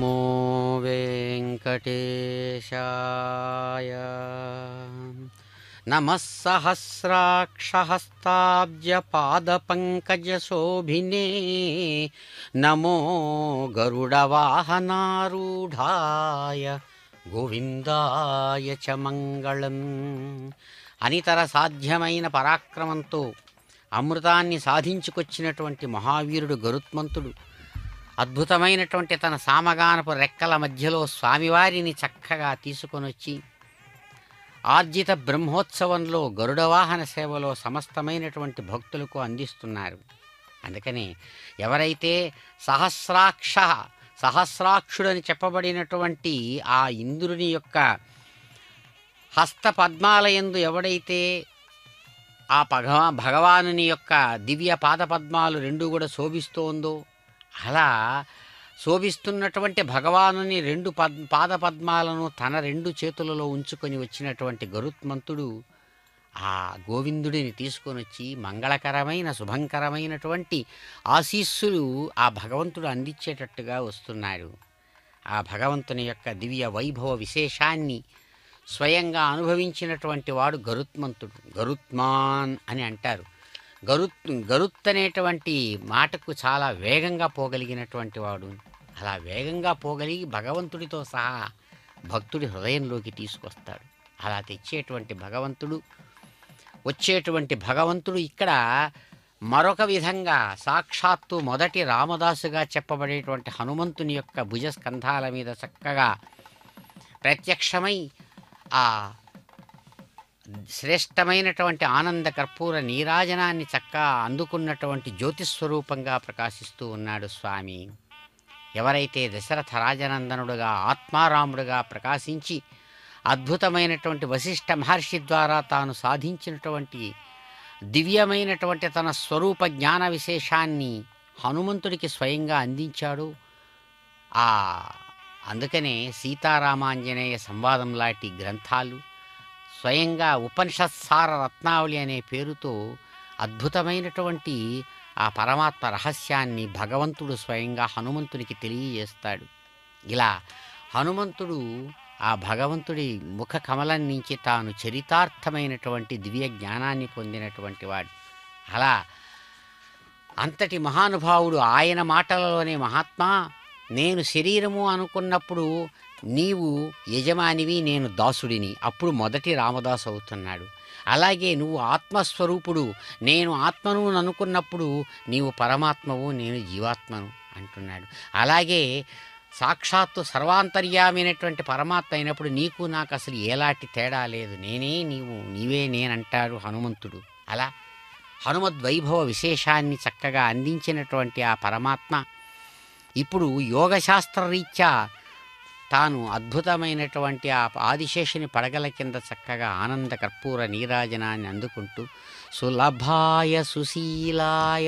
నమో వెంకటేశాయ నమः सहस्राक्षहस्ताब्जपादपङ्कजशोभिने नमो గరుడవాహనారూఢాయ గోవిందాయ చ మంగళం అనితర సాధ్యమైన పరాక్రమంతో అమృతాన్ని సాధించుకొచ్చినటువంటి మహావీరుడు గరుత్మంతుడు అద్భుతమైనటువంటి తన సామగానపు రెక్కల మధ్యలో స్వామివారిని చక్కగా తీసుకొనొచ్చి ఆర్జిత బ్రహ్మోత్సవంలో గరుడవాహన సేవలో సమస్తమైనటువంటి భక్తులకు అందిస్తున్నారు అందుకని ఎవరైతే సహస్రాక్ష సహస్రాక్షుడని చెప్పబడినటువంటి ఆ ఇంద్రుని యొక్క హస్త పద్మాలయందు ఎవడైతే ఆ భగవా భగవానుని యొక్క దివ్య పాద పద్మాలు రెండు కూడా శోభిస్తోందో అలా శోభిస్తున్నటువంటి భగవానుని రెండు పద్ పాద పద్మాలను తన రెండు చేతులలో ఉంచుకొని వచ్చినటువంటి గరుత్మంతుడు ఆ గోవిందుడిని తీసుకొని వచ్చి మంగళకరమైన శుభంకరమైనటువంటి ఆశీస్సులు ఆ భగవంతుడు అందించేటట్టుగా వస్తున్నారు ఆ భగవంతుని యొక్క దివ్య వైభవ విశేషాన్ని స్వయంగా అనుభవించినటువంటి వాడు గరుత్మంతుడు గరుత్మాన్ అని అంటారు గరుత్ గరుత్ అనేటువంటి మాటకు చాలా వేగంగా పోగలిగినటువంటి వాడు అలా వేగంగా పోగలిగి భగవంతుడితో సహా భక్తుడి హృదయంలోకి తీసుకొస్తాడు అలా తెచ్చేటువంటి భగవంతుడు వచ్చేటువంటి భగవంతుడు ఇక్కడ మరొక విధంగా సాక్షాత్తు మొదటి రామదాసుగా చెప్పబడేటువంటి హనుమంతుని యొక్క భుజస్కంధాల మీద చక్కగా ప్రత్యక్షమై ఆ శ్రేష్టమైనటువంటి ఆనంద కర్పూర నీరాజనాన్ని చక్కగా అందుకున్నటువంటి జ్యోతిస్వరూపంగా ప్రకాశిస్తూ ఉన్నాడు స్వామి ఎవరైతే దశరథ రాజనందనుడుగా ఆత్మారాముడుగా ప్రకాశించి అద్భుతమైనటువంటి వశిష్ఠ మహర్షి ద్వారా తాను సాధించినటువంటి దివ్యమైనటువంటి తన స్వరూప జ్ఞాన విశేషాన్ని హనుమంతుడికి స్వయంగా అందించాడు ఆ అందుకనే సీతారామాంజనేయ సంవాదం లాంటి గ్రంథాలు స్వయంగా ఉపనిషత్సార రత్నావళి అనే పేరుతో అద్భుతమైనటువంటి ఆ పరమాత్మ రహస్యాన్ని భగవంతుడు స్వయంగా హనుమంతునికి తెలియజేస్తాడు ఇలా హనుమంతుడు ఆ భగవంతుడి ముఖ కమలం నుంచి తాను చరితార్థమైనటువంటి దివ్య జ్ఞానాన్ని పొందినటువంటి వాడు అలా అంతటి మహానుభావుడు ఆయన మాటలలోనే మహాత్మా నేను శరీరము అనుకున్నప్పుడు నీవు యజమానివి నేను దాసుడిని అప్పుడు మొదటి రామదాసు అవుతున్నాడు అలాగే నువ్వు ఆత్మస్వరూపుడు నేను ఆత్మను అనుకున్నప్పుడు నీవు పరమాత్మవు నేను జీవాత్మను అంటున్నాడు అలాగే సాక్షాత్తు సర్వాంతర్యామైనటువంటి పరమాత్మ అయినప్పుడు నీకు నాకు అసలు ఎలాంటి తేడా లేదు నేనే నీవు నీవే నేనంటాడు హనుమంతుడు అలా హనుమద్వైభవ విశేషాన్ని చక్కగా అందించినటువంటి ఆ పరమాత్మ ఇప్పుడు యోగశాస్త్రరీత్యా తాను అద్భుతమైనటువంటి ఆ ఆదిశేషుని పడగల కింద చక్కగా ఆనంద కర్పూర నీరాజనాన్ని అందుకుంటూ సులభాయ సుశీలాయ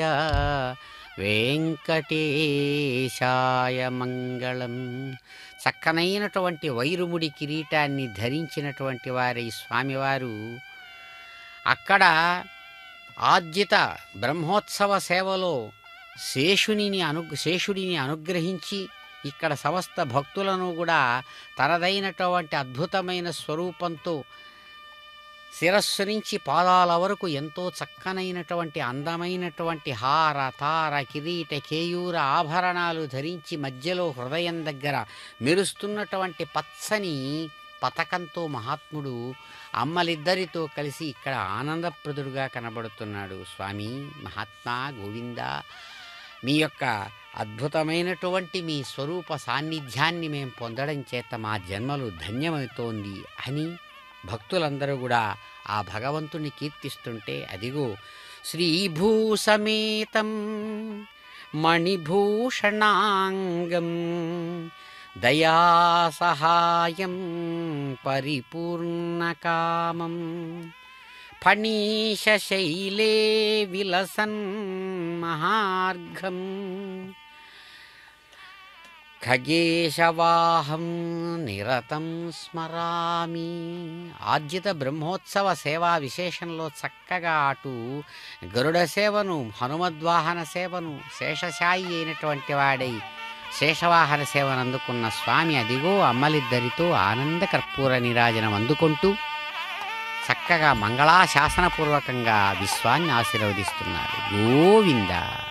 వెంకటేశాయ మంగళం చక్కనైనటువంటి వైరుముడి కిరీటాన్ని ధరించినటువంటి వారి స్వామివారు అక్కడ ఆర్జిత బ్రహ్మోత్సవ సేవలో శేషునిని అను శేషుడిని అనుగ్రహించి ఇక్కడ సమస్త భక్తులను కూడా తనదైనటువంటి అద్భుతమైన స్వరూపంతో శిరస్సు నుంచి పాదాల వరకు ఎంతో చక్కనైనటువంటి అందమైనటువంటి హార తార కిరీట కేయూర ఆభరణాలు ధరించి మధ్యలో హృదయం దగ్గర మెరుస్తున్నటువంటి పచ్చని పతకంతో మహాత్ముడు అమ్మలిద్దరితో కలిసి ఇక్కడ ఆనందప్రదుడుగా కనబడుతున్నాడు స్వామి మహాత్మా గోవింద మీ యొక్క అద్భుతమైనటువంటి మీ స్వరూప సాన్నిధ్యాన్ని మేము పొందడం చేత మా జన్మలు ధన్యమవుతోంది అని భక్తులందరూ కూడా ఆ భగవంతుని కీర్తిస్తుంటే అదిగో శ్రీభూసమేతం మణిభూషణాంగం దయాసహాయం పరిపూర్ణకామం ఫణీశైలే విలసన్ మహార్ఘం ఖగేశవాహం నిరతం స్మరామి ఆర్జిత బ్రహ్మోత్సవ సేవా విశేషంలో చక్కగా అటు గరుడ సేవను హనుమద్వాహన సేవను శేషశాయి అయినటువంటి వాడై శేషవాహన సేవను అందుకున్న స్వామి అదిగో అమ్మలిద్దరితో ఆనంద కర్పూర నీరాజనం అందుకుంటూ చక్కగా మంగళాశాసనపూర్వకంగా విశ్వాన్ని ఆశీర్వదిస్తున్నాడు గోవింద